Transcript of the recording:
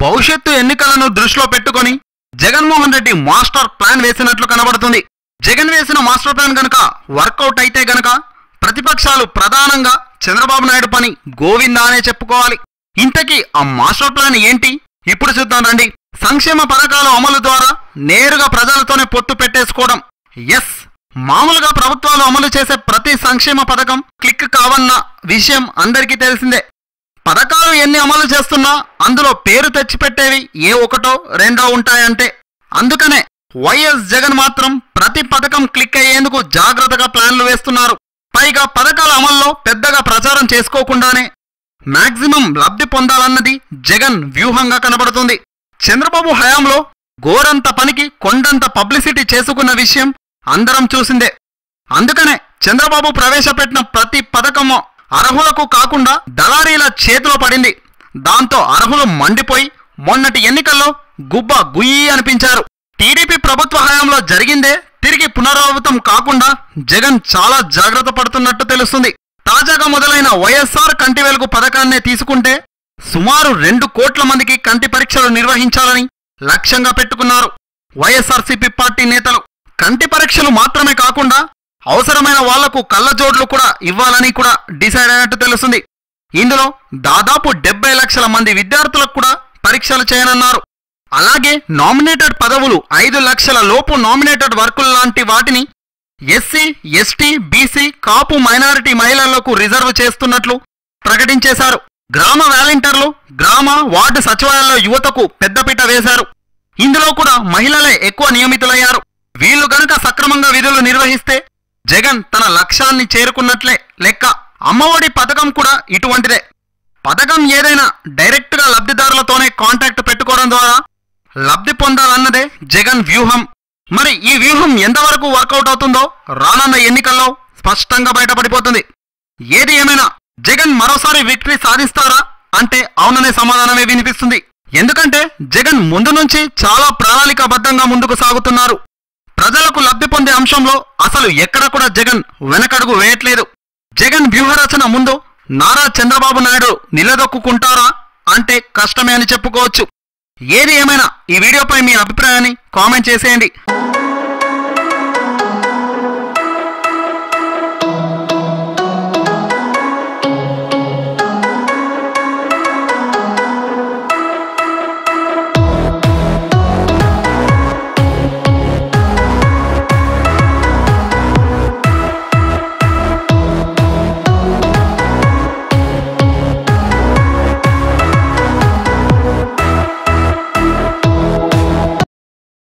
భవిష్యత్తు ఎన్నికలను దృష్టిలో పెట్టుకొని జగన్మోహన్ రెడ్డి మాస్టర్ ప్లాన్ వేసినట్లు కనబడుతుంది జగన్ వేసిన మాస్టర్ ప్లాన్ గనక వర్కౌట్ అయితే గనక ప్రతిపక్షాలు ప్రధానంగా చంద్రబాబు నాయుడు పని గోవిందా అనే చెప్పుకోవాలి ఇంతకీ ఆ మాస్టర్ ప్లాన్ ఏంటి ఇప్పుడు చూద్దాం రండి సంక్షేమ పథకాల అమలు ద్వారా నేరుగా ప్రజలతోనే పొత్తు పెట్టేసుకోవడం ఎస్ మామూలుగా ప్రభుత్వాలు అమలు చేసే ప్రతి సంక్షేమ పథకం క్లిక్ కావన్న విషయం అందరికీ తెలిసిందే పథకాలు ఎన్ని అమలు చేస్తున్నా అందులో పేరు తెచ్చిపెట్టేవి ఏ ఒకటో రెండో ఉంటాయంటే అందుకనే వైఎస్ జగన్ మాత్రం ప్రతి పథకం క్లిక్ అయ్యేందుకు జాగ్రత్తగా ప్లాన్లు వేస్తున్నారు పైగా పథకాల అమల్లో పెద్దగా ప్రచారం చేసుకోకుండానే మాక్సిమం లబ్ధి పొందాలన్నది జగన్ వ్యూహంగా కనబడుతుంది చంద్రబాబు హయాంలో గోరంత పనికి కొండంత పబ్లిసిటీ చేసుకున్న విషయం అందరం చూసిందే అందుకనే చంద్రబాబు ప్రవేశపెట్టిన ప్రతి పథకము అర్హులకు కాకుండా దళారీల చేతిలో పడింది దాంతో అర్హులు మండిపోయి మొన్నటి ఎన్నికల్లో గుబ్బ గుయ్యి అనిపించారు టీడీపీ ప్రభుత్వ హయాంలో జరిగిందే తిరిగి పునరావృతం కాకుండా జగన్ చాలా జాగ్రత్త పడుతున్నట్టు తెలుస్తుంది తాజాగా మొదలైన వైఎస్ఆర్ కంటి వెలుగు పథకాన్నే తీసుకుంటే సుమారు రెండు కోట్ల మందికి కంటి పరీక్షలు నిర్వహించాలని లక్ష్యంగా పెట్టుకున్నారు వైఎస్ఆర్సీపీ పార్టీ నేతలు కంటి పరీక్షలు మాత్రమే కాకుండా అవసరమైన వాళ్లకు కళ్ళజోడ్లు కూడా ఇవ్వాలని కూడా డిసైడ్ అయినట్టు తెలుస్తుంది ఇందులో దాదాపు డెబ్బై లక్షల మంది విద్యార్థులకు కూడా పరీక్షలు చేయనున్నారు అలాగే నామినేటెడ్ పదవులు ఐదు లక్షల లోపు నామినేటెడ్ వర్కులు లాంటి వాటిని SC ST BC Kapu minority మహిళలకు రిజర్వ్ చేస్తున్నట్లు ప్రకటించేశారు గ్రామ వాలంటీర్లు గ్రామ వార్డు సచివాలయాల్లో యువతకు పెద్దపీట వేశారు ఇందులో కూడా మహిళలే ఎక్కువ నియమితులయ్యారు వీళ్ళు గనుక సక్రమంగా విధులు నిర్వహిస్తే జగన్ తన లక్ష్యాన్ని చేరుకున్నట్లే లెక్క అమ్మఒడి పథకం కూడా ఇటువంటిదే పథకం ఏదైనా డైరెక్ట్గా లబ్ధిదారులతోనే కాంటాక్ట్ పెట్టుకోవడం ద్వారా లబ్ధి పొందాలన్నదే జగన్ వ్యూహం మరి ఈ వ్యూహం ఎంతవరకు వర్కౌట్ అవుతుందో రానున్న ఎన్నికల్లో స్పష్టంగా బయటపడిపోతుంది ఏది ఏమైనా జగన్ మరోసారి విక్టరీ సాధిస్తారా అంటే అవుననే సమాధానమే వినిపిస్తుంది ఎందుకంటే జగన్ ముందు నుంచి చాలా ప్రణాళికాబద్ధంగా ముందుకు సాగుతున్నారు ప్రజలకు లబ్ధి పొందే అంశంలో అసలు ఎక్కడ కూడా జగన్ వెనకడుగు వేయట్లేదు జగన్ వ్యూహరచన ముందు నారా చంద్రబాబు నాయుడు నిలదొక్కుంటారా అంటే కష్టమే అని చెప్పుకోవచ్చు ఏది ఏమైనా ఈ వీడియోపై మీ అభిప్రాయాన్ని కామెంట్ చేసేయండి